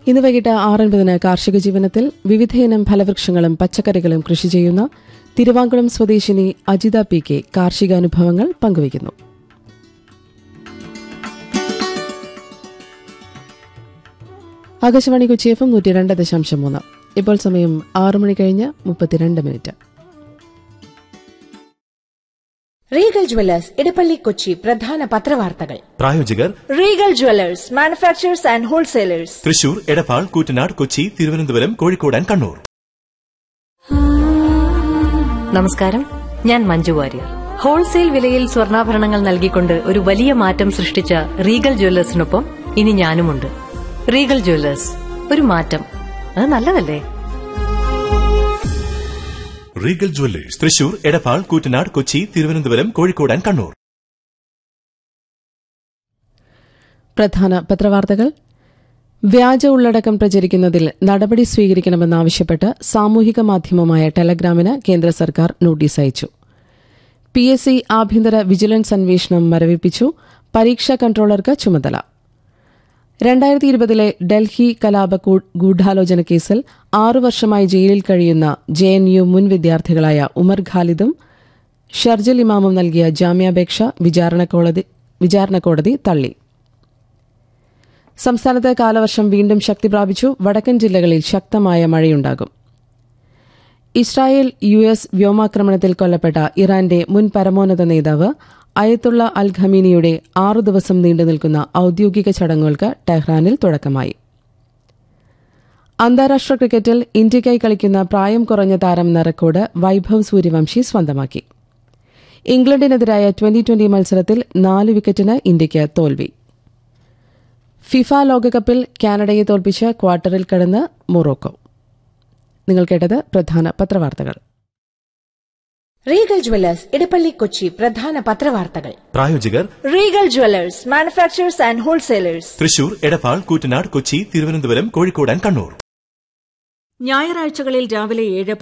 ഇന്ന് വൈകിട്ട് ആറൻപതിന് കാർഷിക ജീവനത്തിൽ വിവിധയിനം ഫലവൃക്ഷങ്ങളും പച്ചക്കറികളും കൃഷി ചെയ്യുന്ന തിരുവാങ്കുളം സ്വദേശിനി അജിത പി കെ കാർഷികാനുഭവങ്ങൾ പങ്കുവയ്ക്കുന്നു ആകാശവാണി കൊച്ചി എഫ് എം നൂറ്റി രണ്ട് ദശാംശം മൂന്ന് ഇപ്പോൾ സമയം ആറു മണി കഴിഞ്ഞ് മുപ്പത്തിരണ്ട് minute Regal jewellers Edappally Kochi പ്രധാന പത്രവാർത്തകൾ പ്രായോജകർ Regal jewellers manufacturers and wholesalers Thrissur Edappal Koottanad Kochi Thiruvananthapuram Kozhikode and Kannur നമസ്കാരം ഞാൻ മഞ്ജു വാര്യർ ഹോൾസെയിൽ വിലയിൽ സ്വർണ്ണാഭരണങ്ങൾ നൽകിക്കൊണ്ട് ഒരു വലിയ മാറ്റം സൃഷ്ടിച്ച റീഗൽ ജ്വല്ലേഴ്സിനൊപ്പം ഇനി ഞാനുമുണ്ട് റീഗൽ ജ്വല്ലേഴ്സ് ഒരു മാറ്റം അത് നല്ലതല്ലേ Regal jewellers Thrissur Edappal Koottanad Kochi Thiruvananthapuram Kozhikode and Kannur പ്രധാന പത്രവാർത്തകൾ വ്യാജ ഉള്ളടക്കം പ്രചരിക്കുന്നതിൽ നടപടി സ്വീകരിക്കണമെന്നാവശ്യപ്പെട്ട് സാമൂഹിക മാധ്യമമായ ടെലഗ്രാമിന് കേന്ദ്ര സർക്കാർ നോട്ടീസ് അയച്ചു പി എസ് സി ആഭ്യന്തര വിജിലൻസ് അന്വേഷണം മരവിപ്പിച്ചു പരീക്ഷാ കൺട്രോളർക്ക് ചുമതല രണ്ടായിരത്തി ഇരുപതിലെ ഡൽഹി കലാപ ഗൂ- ഗൂഢാലോചന കേസിൽ ആറു വർഷമായി ജയിലിൽ കഴിയുന്ന ജെ എൻ യു മുൻ വിദ്യാർത്ഥികളായ ഉമർ ഖാലിദും ഷർജൽ ഇമാമും നൽകിയ ജാമ്യാപേക്ഷ വിചാരണ കോടതി വിചാരണ കോടതി തള്ളി സംസ്ഥാനത്ത് കാലവർഷം വീണ്ടും ശക്തി പ്രാപിച്ചു വടക്കൻ ജില്ലകളിൽ ശക്തമായ മഴയുണ്ടാകും ഇസ്രായേൽ യു എസ് വ്യോമാക്രമണത്തിൽ കൊല്ലപ്പെട്ട ഇറാന്റെ മുൻ പരമോന്നത നേതാവ് അയത്തുള്ള അൽ ഖമീനിയുടെ ആറു ദിവസം നീണ്ടുനിൽക്കുന്ന ഔദ്യോഗിക ചടങ്ങുകൾക്ക് ടെഹ്റാനിൽ തുടക്കമായി അന്താരാഷ്ട്ര ക്രിക്കറ്റിൽ ഇന്ത്യയ്ക്കായി കളിക്കുന്ന പ്രായം കുറഞ്ഞ താരം എന്ന റെക്കോർഡ് വൈഭവ് സൂര്യവംശി സ്വന്തമാക്കി ഇംഗ്ലണ്ടിനെതിരായ ട്വന്റി ട്വന്റി മത്സരത്തിൽ നാല് വിക്കറ്റിന് ഇന്ത്യയ്ക്ക് തോൽവി ഫിഫ ലോകകപ്പിൽ കാനഡയെ തോൽപ്പിച്ച് ക്വാർട്ടറിൽ കടന്ന് മൊറോക്കോ നിങ്ങൾ കേട്ടത് പ്രധാന പത്രവാർത്തകൾ റീഗൽ ജുവല്ലേഴ്സ് ഇടപ്പള്ളി കൊച്ചി പ്രധാന പത്രവാർത്തകൾ പ്രായോജകർ Regal jewellers manufacturers and wholesalers Thrissur Edappal Koottanad Kochi Thiruvananthapuram Kozhikode and Kannur ഞായറാഴ്ചകളിൽ രാവിലെ ഏഴ്